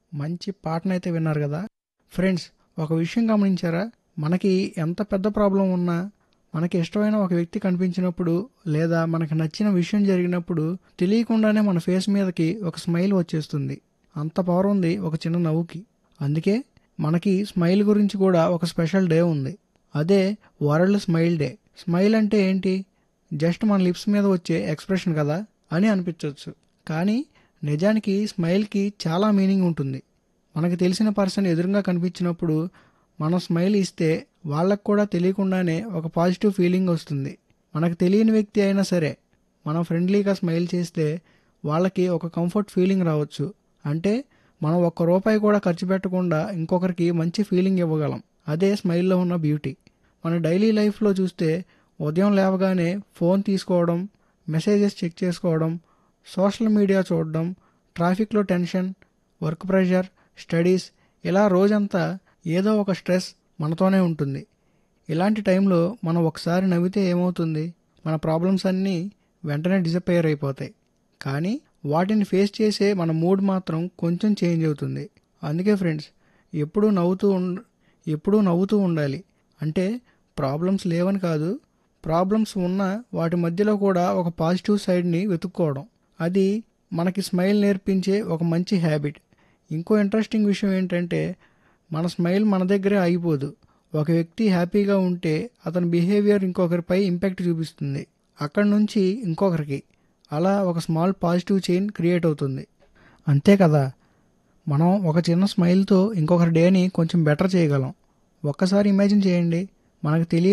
మంచి పాటనైతే విన్నారు కదా ఫ్రెండ్స్ ఒక విషయం గమనించారా మనకి ఎంత పెద్ద ప్రాబ్లం ఉన్నా మనకి ఇష్టమైన ఒక వ్యక్తి కనిపించినప్పుడు లేదా మనకి నచ్చిన విషయం జరిగినప్పుడు తెలియకుండానే మన ఫేస్ మీదకి ఒక స్మైల్ వచ్చేస్తుంది అంత పవర్ ఉంది ఒక చిన్న నవ్వుకి అందుకే మనకి స్మైల్ గురించి కూడా ఒక స్పెషల్ డే ఉంది అదే వరల్డ్ స్మైల్ డే స్మైల్ అంటే ఏంటి జస్ట్ మన లిప్స్ మీద వచ్చే ఎక్స్ప్రెషన్ కదా అని అనిపించవచ్చు కానీ నిజానికి స్మైల్కి చాలా మీనింగ్ ఉంటుంది మనకు తెలిసిన పర్సన్ ఎదురుగా కనిపించినప్పుడు మనం స్మైల్ ఇస్తే వాళ్ళకు కూడా తెలియకుండానే ఒక పాజిటివ్ ఫీలింగ్ వస్తుంది మనకు తెలియని వ్యక్తి అయినా సరే మనం ఫ్రెండ్లీగా స్మైల్ చేస్తే వాళ్ళకి ఒక కంఫర్ట్ ఫీలింగ్ రావచ్చు అంటే మనం ఒక్క రూపాయి కూడా ఖర్చు పెట్టకుండా ఇంకొకరికి మంచి ఫీలింగ్ ఇవ్వగలం అదే స్మైల్లో ఉన్న బ్యూటీ మన డైలీ లైఫ్లో చూస్తే ఉదయం లేవగానే ఫోన్ తీసుకోవడం మెసేజెస్ చెక్ చేసుకోవడం సోషల్ మీడియా చూడడం ట్రాఫిక్లో టెన్షన్ వర్క్ ప్రెషర్ స్టడీస్ ఇలా రోజంతా ఏదో ఒక స్ట్రెస్ మనతోనే ఉంటుంది ఇలాంటి టైంలో మనం ఒకసారి నవ్వితే ఏమవుతుంది మన ప్రాబ్లమ్స్ అన్నీ వెంటనే డిసప్పేర్ అయిపోతాయి కానీ వాటిని ఫేస్ చేసే మన మూడ్ మాత్రం కొంచెం చేంజ్ అవుతుంది అందుకే ఫ్రెండ్స్ ఎప్పుడూ నవ్వుతూ ఉండ ఎప్పుడూ నవ్వుతూ ఉండాలి అంటే ప్రాబ్లమ్స్ లేవని కాదు ప్రాబ్లమ్స్ ఉన్న వాటి మధ్యలో కూడా ఒక పాజిటివ్ సైడ్ని వెతుక్కోవడం అది మనకి స్మైల్ నేర్పించే ఒక మంచి హ్యాబిట్ ఇంకో ఇంట్రెస్టింగ్ విషయం ఏంటంటే మన స్మైల్ మన దగ్గరే ఆగిపోదు ఒక వ్యక్తి హ్యాపీగా ఉంటే అతని బిహేవియర్ ఇంకొకరిపై ఇంపాక్ట్ చూపిస్తుంది అక్కడి నుంచి ఇంకొకరికి అలా ఒక స్మాల్ పాజిటివ్ చైన్ క్రియేట్ అవుతుంది అంతే కదా మనం ఒక చిన్న స్మైల్తో ఇంకొకరి డేని కొంచెం బెటర్ చేయగలం ఒక్కసారి ఇమాజిన్ చేయండి మనకు తెలియ